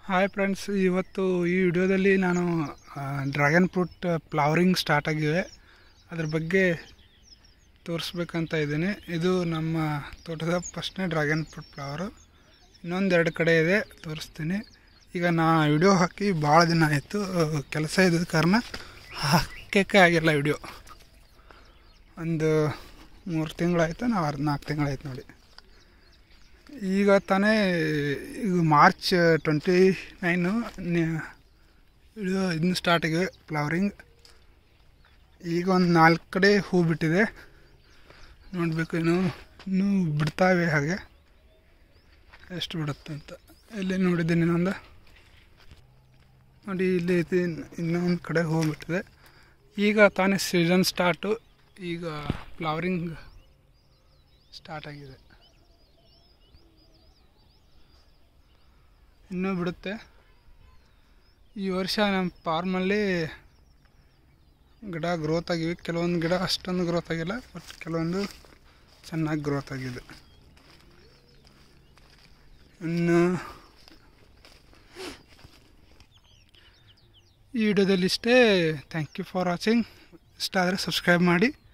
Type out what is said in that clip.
hi friends ಇವತ್ತು ಈ ವಿಡಿಯೋದಲ್ಲಿ ನಾನು ಡ್ರ್ಯಾಗನ್ ಫ್ರೂಟ್ ಫ್ಲವರಿಂಗ್ ಸ್ಟಾರ್ಟ್ ಆಗಿವೆ ಅದ್ರ ಬಗ್ಗೆ ತೋರಿಸ್ಬೇಕಂತ ಇದ್ದೀನಿ ಇದು ನಮ್ಮ ತೋಟದ ಫಸ್ಟ್ನೇ ಡ್ರ್ಯಾಗನ್ ಫ್ರೂಟ್ ಫ್ಲವರು ಇನ್ನೊಂದೆರಡು ಕಡೆ ಇದೆ ತೋರಿಸ್ತೀನಿ ಈಗ ನಾ ವಿಡಿಯೋ ಹಾಕಿ ಭಾಳ ದಿನ ಆಯಿತು ಕೆಲಸ ಇದ್ದ ಕಾರಣ ಹಾಕೋಕ್ಕೆ ಆಗಿಲ್ಲ ವಿಡಿಯೋ ಒಂದು ಮೂರು ತಿಂಗಳಾಯ್ತು ನಾವು ಅರ್ಧ ನಾಲ್ಕು ತಿಂಗಳಾಯ್ತು ನೋಡಿ ಈಗ ತಾನೇ ಈಗ ಮಾರ್ಚ್ ಟ್ವೆಂಟಿ ನೈನು ಇದು ಇದನ್ನು ಸ್ಟಾರ್ಟ್ ಆಗಿವೆ ಫ್ಲವರಿಂಗ್ ಈಗ ಒಂದು ನಾಲ್ಕು ಕಡೆ ಹೂ ಬಿಟ್ಟಿದೆ ನೋಡಬೇಕು ಇನ್ನು ಇನ್ನೂ ಬಿಡ್ತಾವೆ ಹಾಗೆ ಎಷ್ಟು ಬಿಡುತ್ತೆ ಅಂತ ಇಲ್ಲಿ ನೋಡಿದ್ದೀನಿ ಇನ್ನೊಂದು ನೋಡಿ ಇಲ್ಲಿ ಐತಿ ಇನ್ನೊಂದು ಕಡೆ ಹೂ ಬಿಟ್ಟಿದೆ ಈಗ ತಾನೇ ಸೀಸನ್ ಸ್ಟಾರ್ಟು ಈಗ ಫ್ಲವರಿಂಗ್ ಸ್ಟಾರ್ಟ್ ಆಗಿದೆ ಇನ್ನೂ ಬಿಡುತ್ತೆ ಈ ವರ್ಷ ನಮ್ಮ ಫಾರ್ಮಲ್ಲಿ ಗಿಡ ಗ್ರೋತ್ ಆಗಿವೆ ಕೆಲವೊಂದು ಗಿಡ ಅಷ್ಟೊಂದು ಗ್ರೋತ್ ಆಗಿಲ್ಲ ಬಟ್ ಕೆಲವೊಂದು ಚೆನ್ನಾಗಿ ಗ್ರೋತ್ ಆಗಿದೆ ಇನ್ನು ಈ ವಿಡಿಯೋದಲ್ಲಿ ಇಷ್ಟೇ ಥ್ಯಾಂಕ್ ಯು ಫಾರ್ ವಾಚಿಂಗ್ ಇಷ್ಟ ಆದರೆ ಸಬ್ಸ್ಕ್ರೈಬ್ ಮಾಡಿ